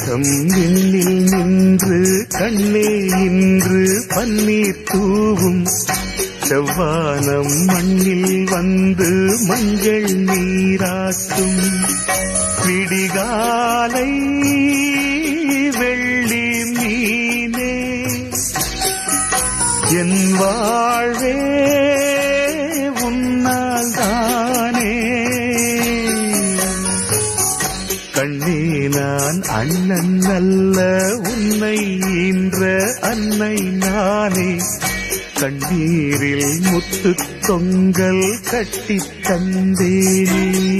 மேகம் விண்ணில் நின்று கண்ணே இன்று பன்னீர் தூவும் செவ்வானம் மண்ணில் வந்து மஞ்சள் நீராட்டும் விடிகாலை வெள்ளி மீனே என் வாழ்வே உன்னால் தானே கண்ணே நான் அண்ணன் அல்ல உன்னை ஈன்ற அன்னை நானே கண்ணீரில் முத்து தொங்கல் கட்டித் தந்தேனே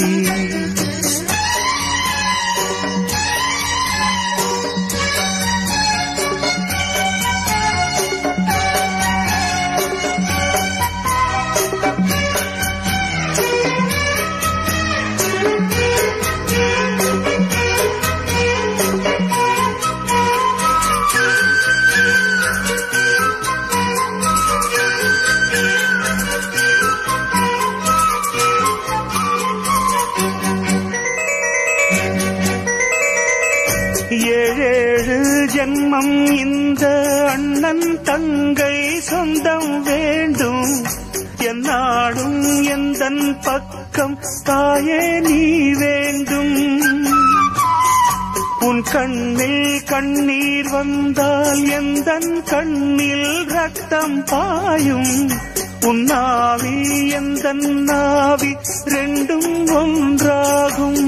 ஏழேழு ஜென்மம் இந்த அண்ணன் தங்கை சொந்தம் வேண்டும் என்னாடும் எந்தன் பக்கம் தாயே நீ வேண்டும் உன் கண்ணில் கண்ணீர் வந்தால் எந்தன் கண்ணில் ரத்தம் பாயும் உன் நாவி எந்தன் நாவி ரெண்டும் ஒன்றாகும்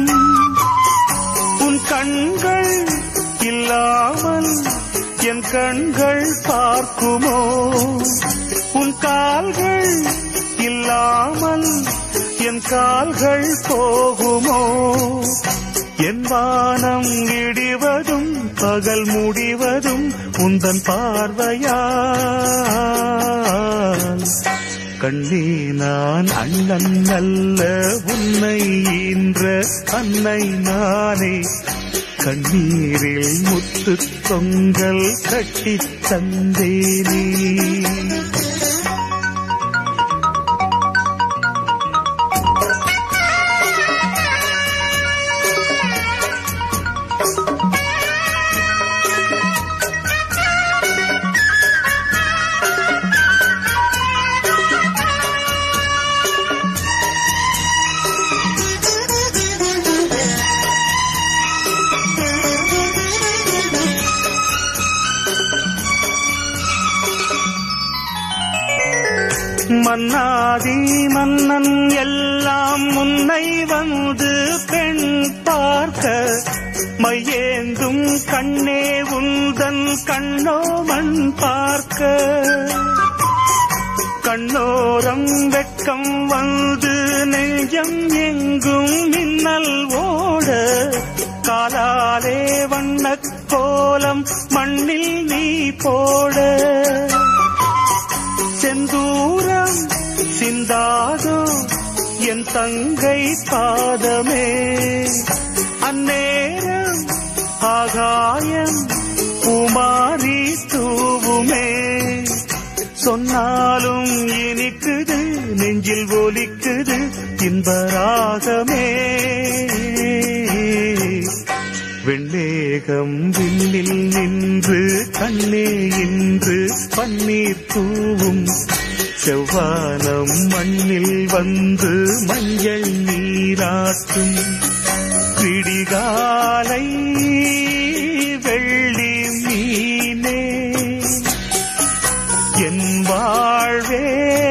உன் கண்கள் இல்லாமல் என் கண்கள் பார்க்குமோ உன் கால்கள் இல்லாமல் என் கால்கள் போகுமோ என் வானம் இடிவதும் பகல் முடிவதும் உந்தன் பார்வையால் கண்ணே நான் அண்ணன் அல்ல உன்னை ஈன்ற அன்னை நானே கண்ணீரில் முத்து தொங்கல் கட்டித் தந்தேனே மன்னாதி மன்னன் எல்லாம் முன்னை வந்து பெண் பார்க்க மையேந்தும் கண்ணே உந்தன் கண்ணோ மண் பார்க்க கண்ணோரம் வெட்கம் வந்து நெஞ்சம் எங்கும் மின்னல் ஓட காலாலே வண்ணக் கோலம் மண்ணில் நீ போட செந்தூரம் சிந்தாதோ என் தங்கை பாதமே அந்நேரம் ஆகாயம் குமாரி தூவுமே சொன்னாலும் இனிக்குது நெஞ்சில் ஒலிக்குது இன்பராகமே வெள்ளேகம் வில்லில் நின்று கண்ணே இன்று பன்னீர் தூவும் செவ்வானம் மண்ணில் வந்து மஞ்சள் நீராட்டும் விடிகாலை வெள்ளி மீனே என் வாழ்வே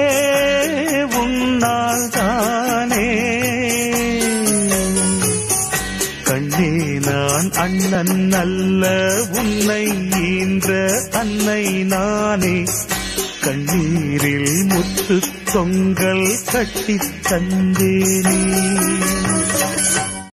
உன்னால் தானே கண்ணே நான் அண்ணன் அல்ல உன்னை ஈன்ற அன்னை நானே கண்ணீரில் முத்து தொங்கல் கட்டித் தந்தேனே